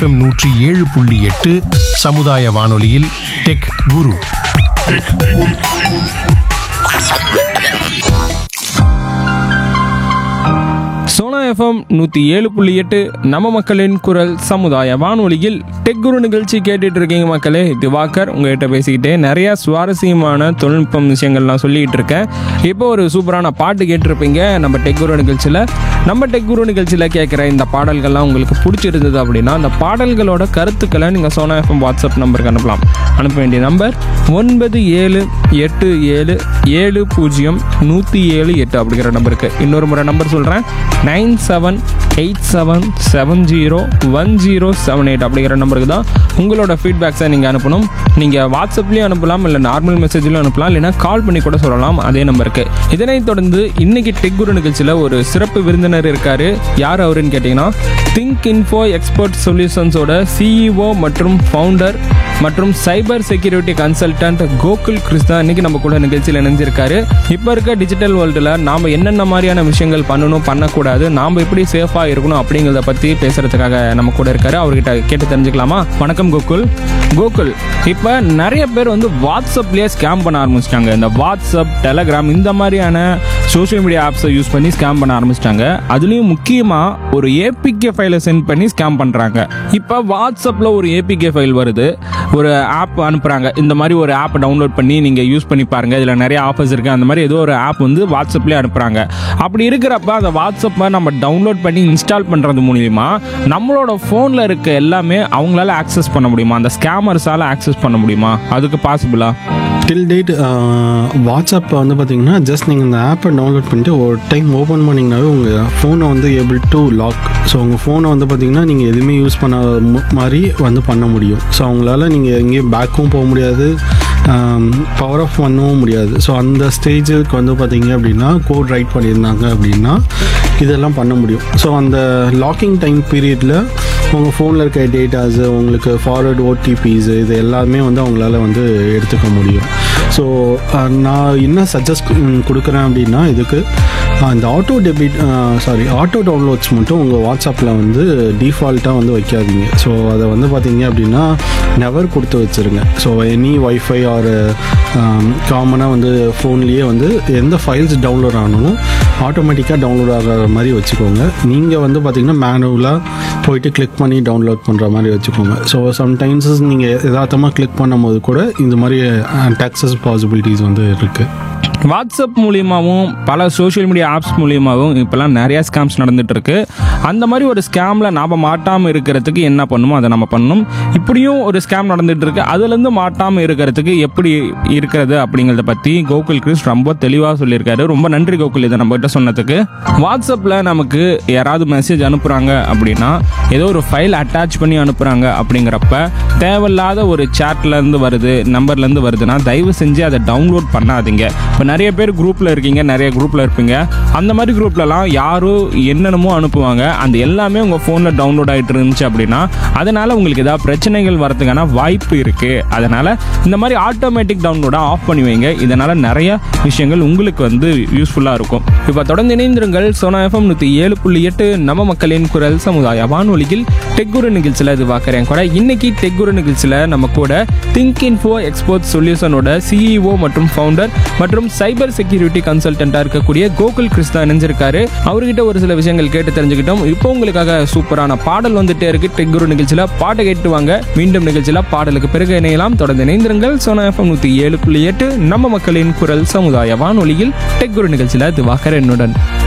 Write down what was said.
FM நூற்றி ஏழு புள்ளி எட்டு சமுதாய வானொலியில் டெக் குரு சோனா எஃப்எம் நூற்றி ஏழு புள்ளி எட்டு நம்ம மக்களின் குரல் சமுதாய வானொலியில் டெக் குரு நிகழ்ச்சி கேட்டுட்டு இருக்கீங்க மக்களே திவாகர் உங்ககிட்ட பேசிக்கிட்டே நிறைய சுவாரஸ்யமான தொழில்நுட்பம் விஷயங்கள்லாம் சொல்லிட்டு இருக்கேன் இப்போ ஒரு சூப்பரான பாட்டு கேட்டிருப்பீங்க நம்ம டெக் குரு நிகழ்ச்சியில் நம்ம டெக் குரு நிகழ்ச்சியில் கேட்குற இந்த பாடல்கள்லாம் உங்களுக்கு பிடிச்சிருந்தது அப்படின்னா அந்த பாடல்களோட கருத்துக்களை நீங்கள் சோனா எஃப்எம் வாட்ஸ்அப் நம்பருக்கு அனுப்பலாம் அனுப்ப வேண்டிய நம்பர் ஒன்பது ஏழு எட்டு ஏழு ஏழு பூஜ்ஜியம் நூற்றி ஏழு எட்டு அப்படிங்கிற நம்பருக்கு இன்னொரு முறை நம்பர் சொல்கிறேன் nine seven eight seven seven zero one zero seven eight அப்படிங்கிற நம்பருக்கு தான் உங்களோட ஃபீட்பேக்ஸை நீங்கள் அனுப்பணும் நீங்கள் வாட்ஸ்அப்லேயும் அனுப்பலாம் இல்லை நார்மல் மெசேஜ்லையும் அனுப்பலாம் இல்லைனா கால் பண்ணி கூட சொல்லலாம் அதே நம்பருக்கு இதனைத் தொடர்ந்து இன்னைக்கு டெக் குரு நிகழ்ச்சியில் ஒரு சிறப்பு விருந்தினர் இருக்காரு யார் அவருன்னு கேட்டிங்கன்னா திங்க் இன்ஃபோ எக்ஸ்பர்ட் சொல்யூஷன்ஸோட சிஇஓ மற்றும் ஃபவுண்டர் மற்றும் cyber security consultant Gokul Krishna இன்னைக்கு நம்ம கூட நிகழ்ச்சியில் இணைஞ்சிருக்காரு இப்போ இருக்க டிஜிட்டல் வேர்ல்டில் நாம் என்னென்ன மாதிரியான விஷயங்கள் பண்ணணும் பண்ணக்கூடாது நாம் எப்படி சேஃபாக இருக்கணும் அப்படிங்கிறத பற்றி பேசுறதுக்காக நம்ம கூட இருக்காரு அவர்கிட்ட கேட்டு தெரிஞ்சுக்கலாமா வணக்கம் கோகுல் கோகுல் இப்போ நிறைய பேர் வந்து வாட்ஸ்அப்லேயே ஸ்கேம் பண்ண ஆரம்பிச்சிட்டாங்க இந்த வாட்ஸ்அப் டெலகிராம் இந்த மாதிரியான சோஷியல் மீடியா ஆப்ஸை யூஸ் பண்ணி ஸ்கேம் பண்ண ஆரம்பிச்சிட்டாங்க அதுலேயும் முக்கியமாக ஒரு ஏபிகே ஃபைலை சென்ட் பண்ணி ஸ்கேம் பண்ணுறாங்க இப்போ வாட்ஸ்அப்பில் ஒரு ஏபிகே ஃபைல் வருது ஒரு ஆப் அனுப்புகிறாங்க இந்த மாதிரி ஒரு ஆப் டவுன்லோட் பண்ணி நீங்கள் யூஸ் பண்ணி பாருங்கள் இதில் நிறைய ஆஃபர்ஸ் இருக்குது அந்த மாதிரி ஏதோ ஒரு ஆப் வந்து வாட்ஸ்அப்லேயே அனுப்புகிறாங்க அப்படி இருக்கிறப்ப அந்த வாட்ஸ்அப்பை நம்ம டவுன்லோட் பண்ணி இன்ஸ்டால் பண்ணுறது மூலிமா நம்மளோட ஃபோனில் இருக்க எல்லாமே அவங்களால ஆக்சஸ் பண்ண முடியுமா அந்த ஸ்கேமர்ஸால் ஆக்சஸ் பண்ண முடியுமா அதுக்கு பாசிபிளா டில் டேட் வாட்ஸ்அப் வந்து பார்த்தீங்கன்னா ஜஸ்ட் நீங்கள் இந்த ஆப்பை டவுன்லோட் பண்ணிட்டு ஒரு டைம் ஓப்பன் பண்ணிங்கனாவே உங்கள் ஃபோனை வந்து ஏபிள் டு லாக் ஸோ உங்கள் ஃபோனை வந்து பார்த்தீங்கன்னா நீங்கள் எதுவுமே யூஸ் பண்ணாத மு- மாதிரி வந்து பண்ண முடியும் ஸோ அவங்களால நீங்கள் எங்கேயும் பேக்கும் போக முடியாது பவர் ஆஃப் பண்ணவும் முடியாது ஸோ அந்த ஸ்டேஜுக்கு வந்து பார்த்தீங்க அப்படின்னா கோட் ரைட் பண்ணியிருந்தாங்க அப்படின்னா இதெல்லாம் பண்ண முடியும் ஸோ அந்த லாக்கிங் டைம் பீரியடில் உங்கள் ஃபோனில் இருக்க டேட்டாஸு உங்களுக்கு ஃபார்வர்ட் ஓடிபிஸ் இது எல்லாமே வந்து அவங்களால வந்து எடுத்துக்க முடியும் ஸோ நான் என்ன சஜஸ்ட் கொடுக்குறேன் அப்படின்னா இதுக்கு அஹ், இந்த auto debit sorry auto downloads மட்டும் உங்கள் வாட்ஸ்அப்பில் வந்து டிஃபால்ட்டாக வந்து வைக்காதீங்க ஸோ அதை வந்து பார்த்தீங்க அப்படின்னா நெவர் கொடுத்து வச்சுருங்க ஸோ எனி ஒய்ஃபை ஆர் காமனாக வந்து ஃபோன்லேயே வந்து எந்த ஃபைல்ஸ் டவுன்லோட் ஆனாலும் ஆட்டோமேட்டிக்காக டவுன்லோட் ஆகிற மாதிரி வச்சுக்கோங்க நீங்கள் வந்து பார்த்தீங்கன்னா மேனுவலாக போயிட்டு கிளிக் பண்ணி டவுன்லோட் பண்ணுற மாதிரி வச்சுக்கோங்க ஸோ சம்டைம்ஸ் நீங்கள் யதார்த்தமாக கிளிக் பண்ணும்போது கூட இந்த மாதிரி டேக்ஸஸ் பாசிபிலிட்டிஸ் வந்து இருக்குது வாட்ஸ்அப் மூலியமாகவும் பல சோஷியல் மீடியா ஆப்ஸ் மூலியமாகவும் இப்போல்லாம் நிறைய ஸ்கேம்ஸ் நடந்துட்டு இருக்கு அந்த மாதிரி ஒரு ஸ்கேமில் நாம் மாட்டாமல் இருக்கிறதுக்கு என்ன பண்ணுமோ அதை நம்ம பண்ணணும் இப்படியும் ஒரு ஸ்கேம் நடந்துட்டு இருக்கு அதுலேருந்து மாட்டாமல் இருக்கிறதுக்கு எப்படி இருக்கிறது அப்படிங்கிறத பற்றி கோகுல் கிறிஸ் ரொம்ப தெளிவாக சொல்லியிருக்காரு ரொம்ப நன்றி கோகுல் இதை நம்மகிட்ட சொன்னதுக்கு வாட்ஸ்அப்பில் நமக்கு யாராவது மெசேஜ் அனுப்புகிறாங்க அப்படின்னா ஏதோ ஒரு ஃபைல் அட்டாச் பண்ணி அனுப்புகிறாங்க அப்படிங்கிறப்ப தேவையில்லாத ஒரு சேட்லேருந்து வருது நம்பர்லேருந்து வருதுன்னா தயவு செஞ்சு அதை டவுன்லோட் பண்ணாதீங்க இப்போ நிறைய பேர் குரூப்பில் இருக்கீங்க நிறைய குரூப்பில் இருப்பீங்க அந்த மாதிரி குரூப்லலாம் யாரோ என்னென்னமோ அனுப்புவாங்க அந்த எல்லாமே உங்கள் ஃபோனில் டவுன்லோட் ஆகிட்டு இருந்துச்சு அப்படின்னா அதனால் உங்களுக்கு ஏதாவது பிரச்சனைகள் வரதுக்கான வாய்ப்பு இருக்குது அதனால் இந்த மாதிரி ஆட்டோமேட்டிக் டவுன்லோடாக ஆஃப் பண்ணி வைங்க இதனால் நிறைய விஷயங்கள் உங்களுக்கு வந்து யூஸ்ஃபுல்லாக இருக்கும் இப்போ தொடர்ந்து இணைந்திருங்கள் சோனா எஃப்எம் நூற்றி ஏழு புள்ளி எட்டு நம்ம மக்களின் குரல் சமுதாய வானொலியில் டெக்குரு நிகழ்ச்சியில் இது பார்க்குறேன் கூட இன்னைக்கு டெக்குரு நிகழ்ச்சியில் நம்ம கூட திங்க் இன்ஃபோ எக்ஸ்போர்ட் சொல்யூஷனோட சிஇஓ மற்றும் ஃபவுண்டர் மற்றும் சைபர் செக்யூரிட்டி கன்சல்டண்ட்டாக இருக்கக்கூடிய கோகுல் கிருஷ்ணா இணைஞ்சிருக்காரு அவர்கிட்ட ஒரு சில விஷயங்கள் கேட்டு தெரிஞ்சுக்கிட்டோம் இப்போ உங்களுக்காக சூப்பரான பாடல் வந்துட்டே இருக்கு டெக்குரு நிகழ்ச்சியில் பாட்டை கேட்டு வாங்க மீண்டும் நிகழ்ச்சியில் பாடலுக்கு பிறகு இணையலாம் தொடர்ந்து இணைந்திருங்கள் சோனா எஃப்எம் நூற்றி ஏழு புள்ளி எட்டு நம்ம மக்களின் குரல் சமுதாய வானொலியில் டெக்குரு நிகழ்ச்சியில் இது வாக்கர் என்னுடன்